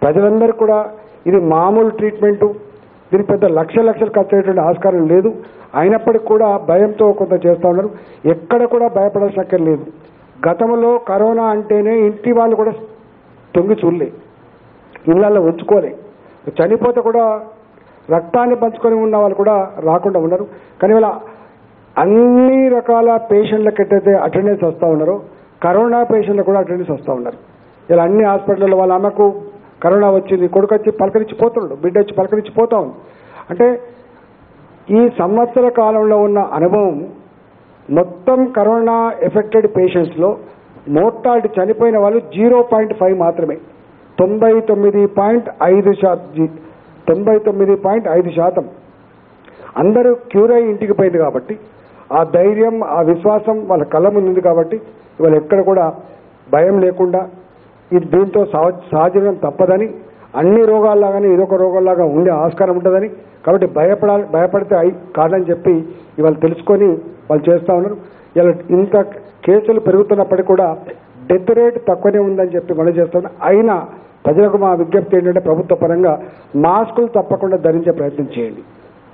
ప్రజలందరికీ కూడా ఇది మామూలు ట్రీట్మెంటు దీనికి పెద్ద లక్ష లక్షలు ఖర్చు అయ్యేటువంటి ఆస్కారం లేదు అయినప్పటికీ కూడా భయంతో కొంత చేస్తూ ఉన్నారు ఎక్కడ కూడా భయపడాల్సిన అక్కర్ లేదు గతంలో కరోనా అంటేనే ఇంటి వాళ్ళు కూడా తొంగి చూడలే ఇళ్ళల్లో ఉంచుకోలే చనిపోతే కూడా రక్తాన్ని పంచుకొని ఉన్న వాళ్ళు కూడా రాకుండా ఉన్నారు కానీ ఇలా అన్ని రకాల పేషెంట్లకు ఎట్టయితే అటెండెన్స్ వస్తూ ఉన్నారో కరోనా పేషెంట్లకు కూడా అటెండెన్స్ వస్తూ ఉన్నారు ఇలా అన్ని హాస్పిటల్లో వాళ్ళ అమ్మకు కరోనా వచ్చింది కొడుకు వచ్చి పలకరించి పోతున్నాడు బిడ్డ వచ్చి పలకరించి పోతా ఉంది అంటే ఈ సంవత్సర కాలంలో ఉన్న అనుభవం మొత్తం కరోనా ఎఫెక్టెడ్ పేషెంట్స్లో మోర్టాలిటీ చనిపోయిన వాళ్ళు జీరో పాయింట్ ఫైవ్ మాత్రమే తొంభై తొమ్మిది పాయింట్ ఐదు శాతం తొంభై తొమ్మిది పాయింట్ ఐదు శాతం అందరూ క్యూర్ అయ్యి ఇంటికి పోయింది కాబట్టి ఆ ధైర్యం ఆ విశ్వాసం వాళ్ళ కళ్ళ ముందు ఉంది కాబట్టి ఇవాళ ఎక్కడ కూడా భయం లేకుండా ఇది దీంతో సహ- సహజీవనం తప్పదని అన్ని రోగాల్లాగానే ఇదొక రోగాల్లాగా ఉండే ఆస్కారం ఉంటుందని కాబట్టి భయపడాలి భయపడితే అయి కాదని చెప్పి ఇవాళ తెలుసుకొని వాళ్ళు చేస్తూ ఉన్నారు ఇలా ఇంత కేసులు పెరుగుతున్నప్పటికీ కూడా డెత్ రేట్ తక్కువనే ఉందని చెప్పి మనం చేస్తున్నాం అయినా ప్రజలకు మా విజ్ఞప్తి ఏంటంటే ప్రభుత్వ పరంగా మాస్కులు తప్పకుండా ధరించే ప్రయత్నం చేయండి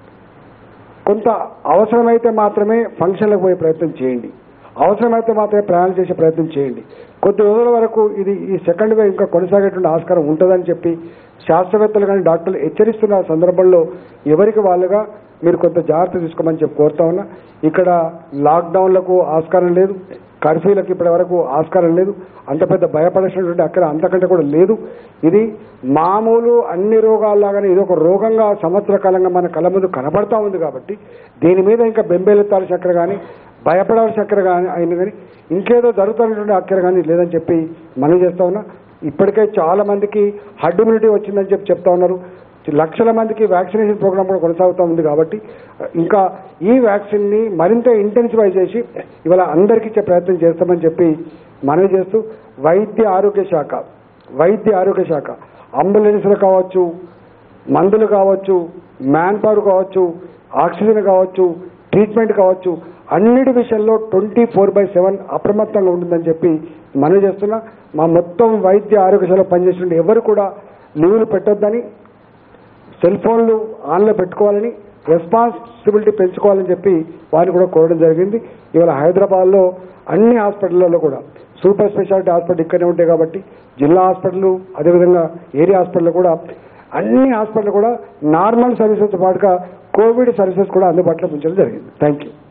కొంత అవసరమైతే మాత్రమే ఫంక్షన్లకు పోయే ప్రయత్నం చేయండి అవసరమైతే మాత్రమే ప్రయాణం చేసే ప్రయత్నం చేయండి కొద్ది రోజుల వరకు ఇది ఈ సెకండ్ వేవ్ ఇంకా కొనసాగేటువంటి ఆస్కారం ఉంటుందని చెప్పి శాస్త్రవేత్తలు కానీ డాక్టర్లు హెచ్చరిస్తున్న సందర్భంలో ఎవరికి వాళ్ళుగా మీరు కొంత జాగ్రత్త తీసుకోమని చెప్పి కోరుతా ఉన్నా ఇక్కడ లాక్డౌన్లకు ఆస్కారం లేదు కర్ఫ్యూలకు ఇప్పటి వరకు ఆస్కారం లేదు అంత పెద్ద భయపడాల్సినటువంటి అక్కడ అంతకంటే కూడా లేదు ఇది మామూలు అన్ని రోగాల్లాగానే ఇది ఒక రోగంగా సంవత్సర కాలంగా మన కళ్ళ ముందు కనబడతా ఉంది కాబట్టి దీని మీద ఇంకా బెంబేలెత్తాల్సిన అక్కడ కానీ భయపడాల్సిన అక్కడ కానీ అయిన కానీ ఇంకేదో జరుగుతున్నటువంటి అక్కర కానీ లేదని చెప్పి మనం చేస్తా ఉన్నా ఇప్పటికే చాలా మందికి హర్డ్ ఇమ్యూనిటీ వచ్చిందని చెప్పి చెప్తా ఉన్నారు లక్షల మందికి వ్యాక్సినేషన్ ప్రోగ్రామ్ కూడా కొనసాగుతూ ఉంది కాబట్టి ఇంకా ఈ వ్యాక్సిన్ని మరింత ఇంటెన్సిఫై చేసి ఇవాళ అందరికీ ఇచ్చే ప్రయత్నం చేస్తామని చెప్పి మనవి చేస్తూ వైద్య ఆరోగ్య శాఖ వైద్య ఆరోగ్య శాఖ అంబులెన్స్లు కావచ్చు మందులు కావచ్చు మ్యాన్ పవర్ కావచ్చు ఆక్సిజన్ కావచ్చు ట్రీట్మెంట్ కావచ్చు అన్నిటి విషయంలో ట్వంటీ ఫోర్ బై సెవెన్ అప్రమత్తంగా ఉంటుందని చెప్పి మనవి చేస్తున్నా మా మొత్తం వైద్య ఆరోగ్యశాల పనిచేసిన ఎవరు కూడా లీవులు పెట్టొద్దని సెల్ ఫోన్లు ఆన్లో పెట్టుకోవాలని రెస్పాన్సిబిలిటీ పెంచుకోవాలని చెప్పి వారిని కూడా కోరడం జరిగింది ఇవాళ హైదరాబాద్లో అన్ని హాస్పిటల్లో కూడా సూపర్ స్పెషాలిటీ హాస్పిటల్ ఇక్కడనే ఉంటాయి కాబట్టి జిల్లా హాస్పిటల్ అదేవిధంగా ఏరియా హాస్పిటల్ కూడా అన్ని హాస్పిటల్ కూడా నార్మల్ సర్వీసెస్ పాటుగా కోవిడ్ సర్వీసెస్ కూడా అందుబాటులో ఉంచడం జరిగింది థ్యాంక్ యూ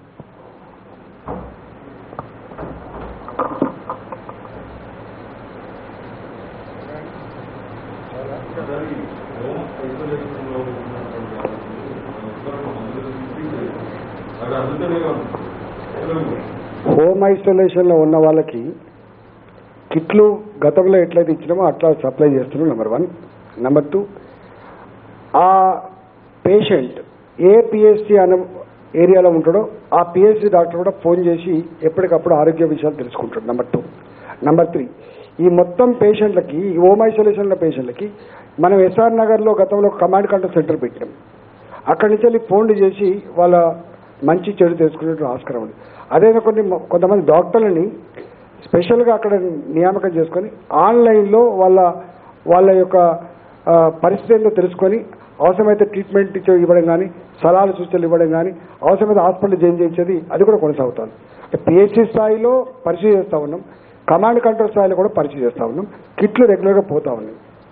హోమ్ ఐసోలేషన్లో ఉన్న వాళ్ళకి కిట్లు గతంలో ఎట్లయితే ఇచ్చినామో అట్లా సప్లై చేస్తున్నాం నెంబర్ వన్ నెంబర్ టూ ఆ పేషెంట్ ఏ పిఎస్సి అనే ఏరియాలో ఉంటాడో ఆ పిఎస్సి డాక్టర్ కూడా ఫోన్ చేసి ఎప్పటికప్పుడు ఆరోగ్య విషయాలు తెలుసుకుంటాడు నెంబర్ టూ నెంబర్ త్రీ ఈ మొత్తం పేషెంట్లకి ఈ హోమ్ ఐసోలేషన్లో పేషెంట్లకి మనం ఎస్ఆర్ నగర్లో గతంలో కమాండ్ కంట్రోల్ సెంటర్ పెట్టినాం అక్కడి నుంచి వెళ్ళి ఫోన్లు చేసి వాళ్ళ మంచి చెడు తెలుసుకునే ఆస్కారం ఉంది అదే కొన్ని కొంతమంది డాక్టర్లని స్పెషల్గా అక్కడ నియామకం చేసుకొని ఆన్లైన్లో వాళ్ళ వాళ్ళ యొక్క ఆ, పరిస్థితి ఏంటో తెలుసుకొని అవసరమైతే ట్రీట్మెంట్ ఇచ్చే ఇవ్వడం కానీ సలహాలు సూచనలు ఇవ్వడం కానీ అవసరమైతే హాస్పిటల్ జాయిన్ చేయించేది అది కూడా కొనసాగుతుంది అంటే పిహెచ్సి స్థాయిలో పరిచయం చేస్తూ ఉన్నాం కమాండ్ కంట్రోల్ స్థాయిలో కూడా పరిచయం చేస్తూ ఉన్నాం కిట్లు రెగ్యులర్గా పోతా ఉన్నాయి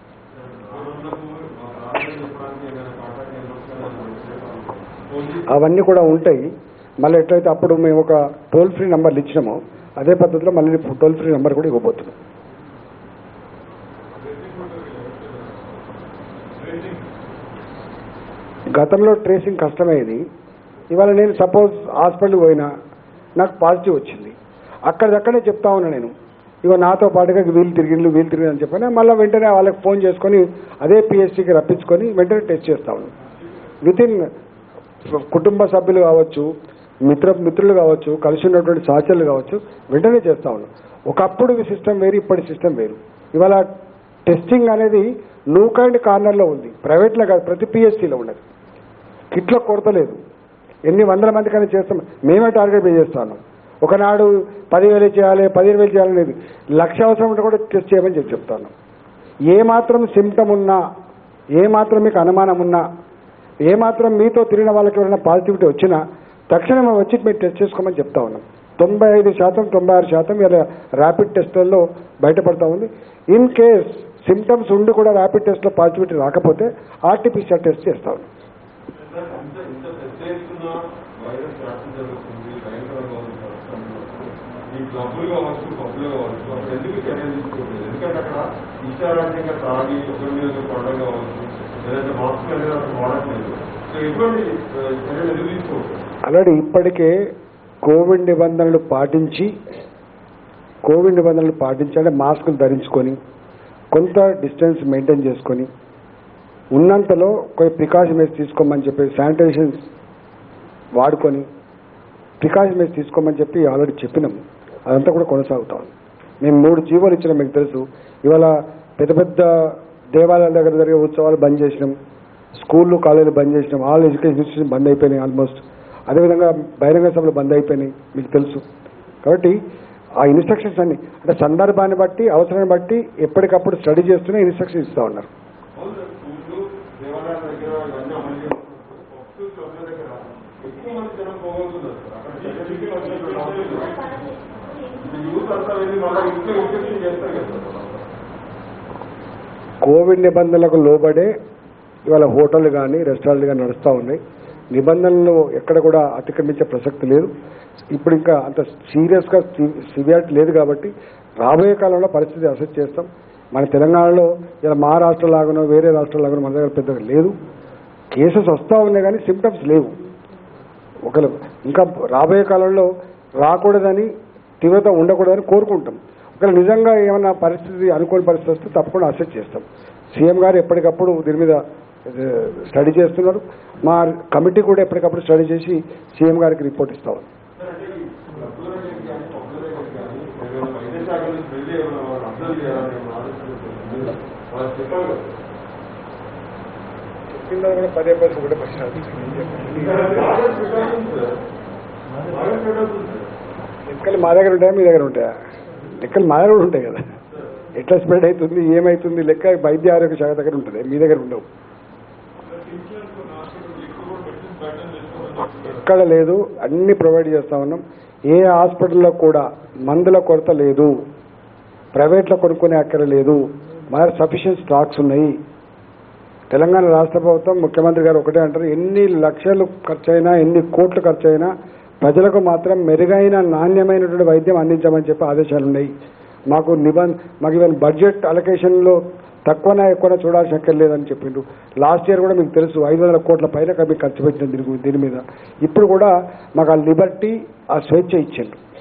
అవన్నీ కూడా ఉంటాయి మళ్ళీ ఎట్లయితే అప్పుడు మేము ఒక టోల్ ఫ్రీ నెంబర్లు ఇచ్చినామో అదే పద్ధతిలో మళ్ళీ టోల్ ఫ్రీ నెంబర్ కూడా ఇవ్వబోతున్నాం గతంలో ట్రేసింగ్ కష్టమయ్యేది ఇవాళ నేను సపోజ్ హాస్పిటల్కి పోయినా నాకు పాజిటివ్ వచ్చింది అక్కడిదక్కడే చెప్తా ఉన్నా నేను ఇగో నాతో పాటుగా వీలు తిరిగిండ్లు వీలు తిరిగింది అని చెప్పని మళ్ళీ వెంటనే వాళ్ళకి ఫోన్ చేసుకొని అదే పిఎస్సికి రప్పించుకొని వెంటనే టెస్ట్ చేస్తా ఉన్నాను విత్ ఇన్ కుటుంబ సభ్యులు కావచ్చు మిత్ర మిత్రులు కావచ్చు కలిసి ఉన్నటువంటి సహచరులు కావచ్చు వెంటనే చేస్తా ఉన్నాం ఒకప్పుడు సిస్టమ్ వేరు ఇప్పటి సిస్టమ్ వేరు ఇవాళ టెస్టింగ్ అనేది నూక్ అండ్ కార్నర్లో ఉంది ప్రైవేట్లో కాదు ప్రతి పిఎస్సిలో ఉన్నది కిట్లో కొరత లేదు ఎన్ని వందల మందికైనా చేస్తాం మేమే టార్గెట్ పే చేస్తాను ఒకనాడు పదివేలు చేయాలి పదిహేను వేలు చేయాలనేది లక్ష అవసరం ఉంటే కూడా టెస్ట్ చేయమని చెప్పి చెప్తాను ఏ మాత్రం సిమ్టమ్ ఉన్నా ఏ మాత్రం మీకు అనుమానం ఉన్నా ఏ మాత్రం మీతో తిరిగిన వాళ్ళకి ఎవరైనా పాజిటివిటీ వచ్చినా తక్షణమే వచ్చి మీరు టెస్ట్ చేసుకోమని చెప్తా ఉన్నాం తొంభై ఐదు శాతం తొంభై ఆరు శాతం ఇలా ర్యాపిడ్ టెస్టులలో బయటపడతా ఉంది ఇన్ కేస్ సిమ్టమ్స్ ఉండి కూడా ర్యాపిడ్ టెస్ట్లో పాజిటివిటీ రాకపోతే ఆర్టీపీసీఆర్ టెస్ట్ చేస్తా ఉన్నాం ఇంత ఇంత పెద్ద ఎత్తున వైరస్ వ్యాప్తి జరుగుతుంది భయంకరంగా ఉంది పరిస్థితులు. ఈ క్లబ్బులు కావచ్చు పబ్బులు కావచ్చు అక్కడ ఎందుకు చర్యలు తీసుకోవట్లేదు ఎందుకంటే అక్కడ ఇష్టారాజ్యంగా తాగి ఒకరి మీద ఒకరు పడడం కావచ్చు లేదంటే మాస్క్ అనేది అక్కడ వాడట్లేదు సో ఎటువంటి ఆ, చర్యలు ఎందుకు తీసుకోవట్లేదు ఆల్రెడీ ఇప్పటికే కోవిడ్ నిబంధనలు పాటించి కోవిడ్ నిబంధనలు పాటించి అంటే మాస్కులు ధరించుకొని కొంత డిస్టెన్స్ మెయింటైన్ చేసుకొని ఉన్నంతలో కొన్ని ప్రికాషన్ వేసి తీసుకోమని చెప్పి శానిటైజేషన్ వాడుకొని ప్రికాషన్ వేసి తీసుకోమని చెప్పి ఆల్రెడీ చెప్పినాం అదంతా కూడా కొనసాగుతా ఉంది మేము మూడు జీవోలు ఇచ్చినాం మీకు తెలుసు ఇవాళ పెద్ద పెద్ద దేవాలయాల దగ్గర జరిగే ఉత్సవాలు బంద్ చేసినాం స్కూళ్ళు కాలేజీలు బంద్ చేసినాం ఆల్ ఎడ్యుకేషన్ ఇన్స్టిట్యూషన్ బంద్ అయిపోయినాయి ఆల్మోస్ట్ అదేవిధంగా బహిరంగ సభలు బంద్ అయిపోయినాయి మీకు తెలుసు కాబట్టి ఆ ఇన్స్ట్రక్షన్స్ అన్ని అంటే సందర్భాన్ని బట్టి అవసరాన్ని బట్టి ఎప్పటికప్పుడు స్టడీ చేస్తూనే ఇన్స్ట్రక్షన్స్ ఇస్తా ఉన్నారు అవును సార్, స్కూళ్ళు దేవాలయాల దగ్గర ఇవన్నీ అమలు చేస్తున్నప్పుడు పబ్బులు క్లబ్ల దగ్గర ఎక్కువ మంది జనం పోగలుగుతున్నారు సార్ అక్కడ చర్యలకి పద్ధతులు రావట్లేదు. ఇప్పుడు యూత్ అంతా వెళ్ళి మళ్ళీ ఇంట్లో ఇన్ఫెక్షన్ చేస్తారు కదా సార్ కోవిడ్ నిబంధనలకు లోబడే ఇవాళ హోటళ్ళు కానీ రెస్టారెంట్లు కానీ నడుస్తూ ఉన్నాయి నిబంధనలు ఎక్కడ కూడా అతిక్రమించే ప్రసక్తి లేదు ఇప్పుడు ఇంకా అంత సీరియస్గా సివియారిటీ లేదు కాబట్టి రాబోయే కాలంలో పరిస్థితి అసెస్ చేస్తాం మన తెలంగాణలో ఇలా మా రాష్ట్రం లాగానో వేరే రాష్ట్రం లాగానో మన దగ్గర పెద్దగా లేదు కేసెస్ వస్తూ ఉన్నాయి కానీ సిమ్టమ్స్ లేవు ఒకరు ఇంకా రాబోయే కాలంలో రాకూడదని తీవ్రత ఉండకూడదని కోరుకుంటాం ఒకవేళ నిజంగా ఏమైనా పరిస్థితి అనుకోని పరిస్థితి వస్తే తప్పకుండా అసెస్ చేస్తాం సీఎం గారు ఎప్పటికప్పుడు దీని మీద స్టడీ చేస్తున్నారు మా కమిటీ కూడా ఎప్పటికప్పుడు స్టడీ చేసి సీఎం గారికి రిపోర్ట్ ఇస్తాం సార్, అంటే ఈ క్లబ్బుల దగ్గరికి కానీ పబ్బుల దగ్గరికి కానీ ఏమైనా వైద్య శాఖ నుంచి వెళ్ళి ఏమైనా వాళ్ళని అబ్జర్వ్ చేయాలని ఏమైనా ఆలోచన వాళ్ళకి చెప్పాలి కదా కూడా పదే పదే కూడా ఇక్కడ బాగా ప్రికాషన్స్ సార్. బాగా ప్రికాషన్స్ సార్. లెక్కలు మా దగ్గర ఉంటాయా మీ దగ్గర ఉంటాయా లెక్కలు మా దగ్గర కూడా ఉంటాయి కదా ఎట్లా స్ప్రెడ్ అవుతుంది ఏమవుతుంది లెక్క వైద్య ఆరోగ్య శాఖ దగ్గర ఉంటుంది మీ దగ్గర ఉండవు ఎక్కడ లేదు అన్ని ప్రొవైడ్ చేస్తా ఉన్నాం ఏ హాస్పిటల్లో కూడా మందుల కొరత లేదు ప్రైవేట్లో కొనుక్కునే అక్కర లేదు మన సఫిషియెంట్ స్టాక్స్ ఉన్నాయి తెలంగాణ రాష్ట్ర ప్రభుత్వం ముఖ్యమంత్రి గారు ఒకటే అంటారు ఎన్ని లక్షలు ఖర్చు అయినా ఎన్ని కోట్లు ఖర్చు అయినా ప్రజలకు మాత్రం మెరుగైన నాణ్యమైనటువంటి వైద్యం అందించమని చెప్పి ఆదేశాలు ఉన్నాయి మాకు నిబంధ మాకు ఈవెన్ బడ్జెట్ అలొకేషన్లో తక్కువనా ఎక్కువనా చూడాల్సిన అక్కర్ లేదని చెప్పిండు లాస్ట్ ఇయర్ కూడా మీకు తెలుసు ఐదు వందల కోట్ల పైన మీకు ఖర్చు పెట్టిన దీని గు- దీని మీద ఇప్పుడు కూడా మాకు ఆ లిబర్టీ ఆ స్వేచ్ఛ ఇచ్చిండు